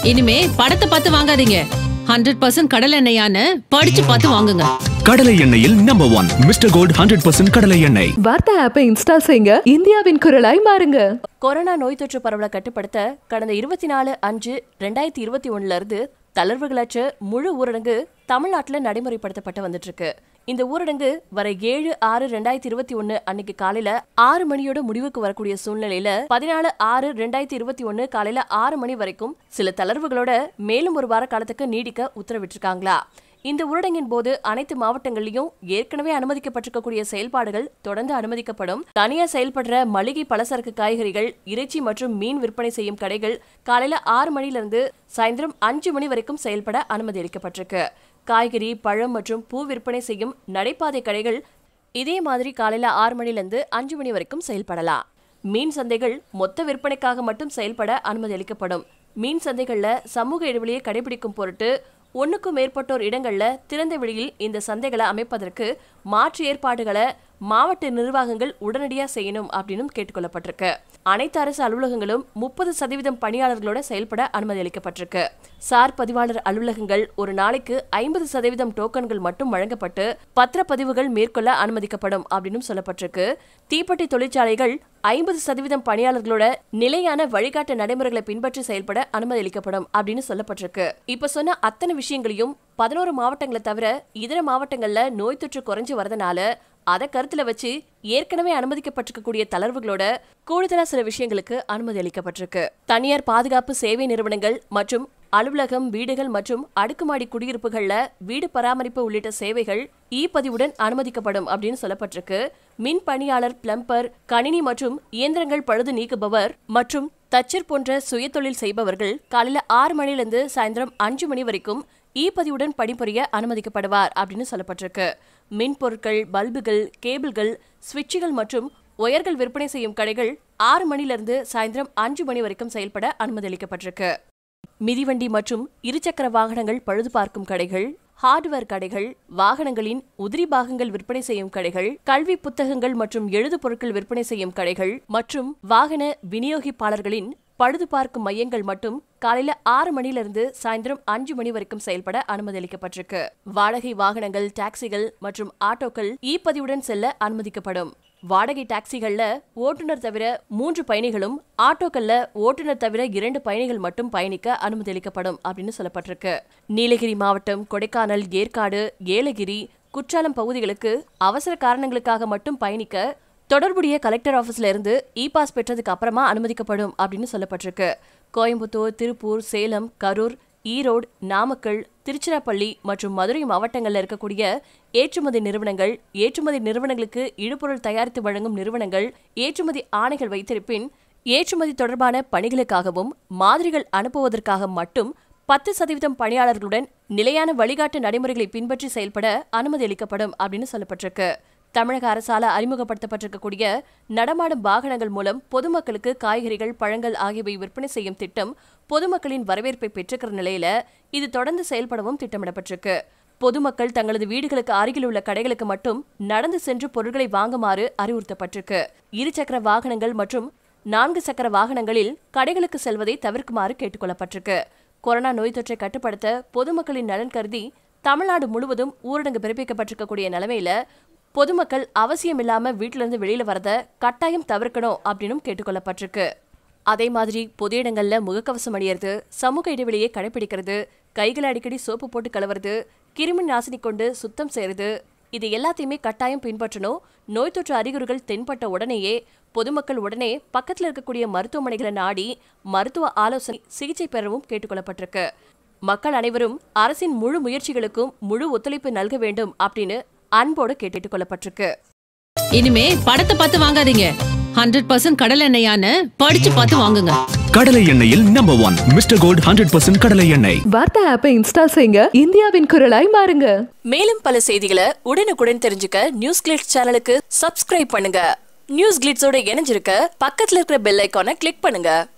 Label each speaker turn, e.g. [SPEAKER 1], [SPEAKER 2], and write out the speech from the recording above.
[SPEAKER 1] இனிமே படத்தை பார்த்து வாங்காதீங்க ஹண்ட்ரட் பர்சன்ட் கடல் எண்ணெயான்னு படிச்சு பார்த்து வாங்குங்க
[SPEAKER 2] கடலை எண்ணெயில் number one Mister Gold hundred percent கடலை எண்ணெய்
[SPEAKER 3] வார்த்தா ஆப்பை இன்ஸ்டால் செய்யுங்க இந்தியாவின் குரலாய் மாறுங்க
[SPEAKER 4] கொரோனா நோய் தொற்று பரவலை கட்டுப்படுத்த கடந்த இருபத்தி நாலு அஞ்சு ரெண்டாயிரத்தி இருபத்தி ஒண்ணுல இருந்து தளர்வுகளற்ற முழு ஊரடங்கு தமிழ்நாட்டில் நடைமுறைப்படுத்தப்பட்டு வந்துட்டு இருக்கு இந்த ஊரடங்கு வர ஏழு ஆறு ரெண்டாயிரத்தி இருபத்தி ஒன்னு அன்னைக்கு காலையில ஆறு மணியோட முடிவுக்கு வரக்கூடிய சூழ்நிலையில பதினாலு ஆறு ரெண்டாயிரத்தி இருபத்தி ஒன்னு காலையில ஆறு மணி வரைக்கும் சில தளர்வுகளோட மேலும் ஒரு வார காலத்துக்கு நீடிக்க உத்தரவிட்டிருக்காங்களா இந்த ஊரடங்கின் போது அனைத்து மாவட்டங்களிலும் ஏற்கனவே அனுமதிக்கப்பட்டிருக்கக்கூடிய செயல்பாடுகள் தொடர்ந்து அனுமதிக்கப்படும் தனியா செயல்படுற மளிகை பலசரக்கு காய்கறிகள் இறைச்சி மற்றும் மீன் விற்பனை செய்யும் கடைகள் காலையில ஆறு மணிலிருந்து சாயந்தரம் அஞ்சு மணி வரைக்கும் செயல்பட அனுமதி அளிக்கப்பட்டிருக்கு காய்கறி பழம் மற்றும் பூ விற்பனை செய்யும் நடைபாதை கடைகள் இதே மாதிரி காலையில ஆறு மணிலிருந்து அஞ்சு மணி வரைக்கும் செயல்படலாம் மீன் சந்தைகள் மொத்த விற்பனைக்காக மட்டும் செயல்பட அனுமதி அளிக்கப்படும் மீன் சந்தைகள்ல சமூக இடைவெளியை கடைபிடிக்கும் பொருட்டு ஒண்ணுக்கும் மேற்பட்டோர் இடங்கள்ல திறந்த வெளியில் இந்த சந்தைகளை அமைப்பதற்கு மாற்று ஏற்பாடுகளை மாவட்ட நிர்வாகங்கள் உடனடியா செய்யணும் அப்படின்னு கேட்டுக்கொள்ளப்பட்டிருக்கு அனைத்து அரசு அலுவலகங்களும் முப்பது சதவீதம் பணியாளர்களோட செயல்பட அனுமதி அளிக்கப்பட்டிருக்கு சார் பதிவாளர் அலுவலகங்கள் ஒரு நாளைக்கு ஐம்பது சதவீதம் டோக்கன்கள் மட்டும் வழங்கப்பட்டு பத்திரப்பதிவுகள் மேற்கொள்ள அனுமதிக்கப்படும் அப்படின்னு சொல்லப்பட்டிருக்கு தீப்பெட்டி தொழிற்சாலைகள் ஐம்பது சதவீதம் பணியாளர்களோட நிலையான வழிகாட்டு நடைமுறைகளை பின்பற்றி செயல்பட அனுமதி அளிக்கப்படும் அப்படின்னு சொல்லப்பட்டிருக்கு இப்ப சொன்ன அத்தனை விஷயங்களையும் பதினோரு மாவட்டங்களை தவிர இதர மாவட்டங்கள்ல நோய் தொற்று குறைஞ்சு வரதுனால அதை கருத்துல வச்சு ஏற்கனவே அனுமதிக்கப்பட்டிருக்கக்கூடிய தளர்வுகளோட கூடுதலா சில விஷயங்களுக்கு அனுமதி அளிக்கப்பட்டிருக்கு தனியார் பாதுகாப்பு சேவை நிறுவனங்கள் மற்றும் அலுவலகம் வீடுகள் மற்றும் அடுக்குமாடி குடியிருப்புகள்ல வீடு பராமரிப்பு உள்ளிட்ட சேவைகள் இ பதிவுடன் அனுமதிக்கப்படும் அப்படின்னு சொல்லப்பட்டிருக்கு மின் பணியாளர் பிளம்பர் கணினி மற்றும் இயந்திரங்கள் பழுது நீக்குபவர் மற்றும் தச்சர் போன்ற சுயதொழில் செய்பவர்கள் காலையில ஆறு மணிலிருந்து சாயந்தரம் அஞ்சு மணி வரைக்கும் இ பதிவுடன் பணிபுரிய அனுமதிக்கப்படுவார் அப்படின்னு சொல்லப்பட்டிருக்கு மின் பொருட்கள் பல்புகள் கேபிள்கள் சுவிட்சுகள் மற்றும் ஒயர்கள் விற்பனை செய்யும் கடைகள் ஆறு மணிலிருந்து சாயந்தரம் அஞ்சு மணி வரைக்கும் செயல்பட அனுமதி அளிக்கப்பட்டிருக்கு மிதிவண்டி மற்றும் இருசக்கர வாகனங்கள் பழுது பார்க்கும் கடைகள் ஹார்ட்வேர் கடைகள் வாகனங்களின் உதிரி பாகங்கள் விற்பனை செய்யும் கடைகள் கல்வி புத்தகங்கள் மற்றும் எழுது பொருட்கள் விற்பனை செய்யும் கடைகள் மற்றும் வாகன விநியோகிப்பாளர்களின் பழுது பார்க்கும் மையங்கள் மட்டும் காலையில ஆறு மணிலிருந்து சாயந்தரம் அஞ்சு மணி வரைக்கும் செயல்பட அனுமதி அளிக்கப்பட்டிருக்கு வாடகை வாகனங்கள் டாக்ஸிகள் மற்றும் ஆட்டோக்கள் இ பதிவுடன் செல்ல அனுமதிக்கப்படும் வாடகை டாக்ஸிகள்ல ஓட்டுநர் தவிர மூன்று பயணிகளும் ஆட்டோக்கள்ல ஓட்டுநர் தவிர இரண்டு பயணிகள் மட்டும் பயணிக்க அனுமதி அளிக்கப்படும் அப்படின்னு சொல்லப்பட்டிருக்கு நீலகிரி மாவட்டம் கொடைக்கானல் ஏற்காடு ஏலகிரி குற்றாலம் பகுதிகளுக்கு அவசர காரணங்களுக்காக மட்டும் பயணிக்க தொடர்புடைய கலெக்டர் ஆபீஸ்ல இருந்து இ பாஸ் பெற்றதுக்கு அப்புறமா அனுமதிக்கப்படும் அப்படின்னு சொல்லப்பட்டிருக்கு கோயம்புத்தூர் திருப்பூர் சேலம் கரூர் ஈரோடு நாமக்கல் திருச்சிராப்பள்ளி மற்றும் மதுரை மாவட்டங்கள்ல இருக்கக்கூடிய ஏற்றுமதி நிறுவனங்கள் ஏற்றுமதி நிறுவனங்களுக்கு இழுபொருள் தயாரித்து வழங்கும் நிறுவனங்கள் ஏற்றுமதி ஆணைகள் வைத்திருப்பின் ஏற்றுமதி தொடர்பான பணிகளுக்காகவும் மாதிரிகள் அனுப்புவதற்காக மட்டும் பத்து சதவீதம் பணியாளர்களுடன் நிலையான வழிகாட்டு நடைமுறைகளை பின்பற்றி செயல்பட அனுமதி அளிக்கப்படும் அப்படின்னு சொல்லப்பட்டிருக்கு தமிழக அரசால அறிமுகப்படுத்தப்பட்டிருக்கக்கூடிய நடமாடும் வாகனங்கள் மூலம் பொதுமக்களுக்கு காய்கறிகள் பழங்கள் ஆகியவை விற்பனை செய்யும் திட்டம் பொதுமக்களின் வரவேற்பை பெற்றிருக்கிற நிலையில இது தொடர்ந்து செயல்படவும் திட்டமிடப்பட்டிருக்கு பொதுமக்கள் தங்களது வீடுகளுக்கு அருகில் உள்ள கடைகளுக்கு மட்டும் நடந்து சென்று பொருட்களை வாங்குமாறு அறிவுறுத்தப்பட்டிருக்கு இருசக்கர வாகனங்கள் மற்றும் நான்கு சக்கர வாகனங்களில் கடைகளுக்கு செல்வதை தவிர்க்குமாறு கேட்டுக்கொள்ளப்பட்டிருக்கு கொரோனா நோய் தொற்றை கட்டுப்படுத்த பொதுமக்களின் நலன் கருதி தமிழ்நாடு முழுவதும் ஊரடங்கு பிறப்பிக்கப்பட்டிருக்கக்கூடிய நிலைமையில பொதுமக்கள் அவசியம் இல்லாம வீட்டில இருந்து வெளியில வரத கட்டாயம் தவிர்க்கணும் அப்படின்னும் கேட்டுக்கொள்ளப்பட்டிருக்கு அதே மாதிரி பொது இடங்கள்ல முகக்கவசம் அணியறது சமூக இடைவெளியை கடைபிடிக்கிறது கைகளை அடிக்கடி சோப்பு போட்டு கழுவுறது கிருமி நாசினி கொண்டு சுத்தம் செய்யறது இது எல்லாத்தையுமே கட்டாயம் பின்பற்றணும் நோய் தொற்று அறிகுறிகள் தென்பட்ட உடனேயே பொதுமக்கள் உடனே பக்கத்துல இருக்கக்கூடிய மருத்துவமனைகளை நாடி மருத்துவ ஆலோசனை சிகிச்சை பெறவும் கேட்டுக்கொள்ளப்பட்டிருக்கு மக்கள் அனைவரும் அரசின் முழு முயற்சிகளுக்கும் முழு ஒத்துழைப்பு நல்க வேண்டும் அப்படின்னு அன்போடு கேட்டுக் கொள்ளப்பட்டிருக்கு
[SPEAKER 1] இனிமே படத்தை பார்த்து வாங்காதீங்க ஹண்ட்ரட் பர்சன்ட் கடல் எண்ணெயான்னு படிச்சு பார்த்து வாங்குங்க
[SPEAKER 2] கடலை எண்ணெயில் number one Mister Gold hundred percent கடலை எண்ணெய்
[SPEAKER 3] வார்த்தா ஆப்பை இன்ஸ்டால் செய்யுங்க இந்தியாவின் குரலாய் மாறுங்க
[SPEAKER 4] மேலும் பல செய்திகளை உடனுக்குடன் தெரிஞ்சுக்க நியூஸ் கிளிட்ஸ் சேனலுக்கு சப்ஸ்கிரைப் பண்ணுங்க நியூஸ் கிளிட்ஸோட இணைஞ்சிருக்க பக்கத்துல இருக்கிற பெல் ஐக்கானை கிளிக் பண்ணுங்க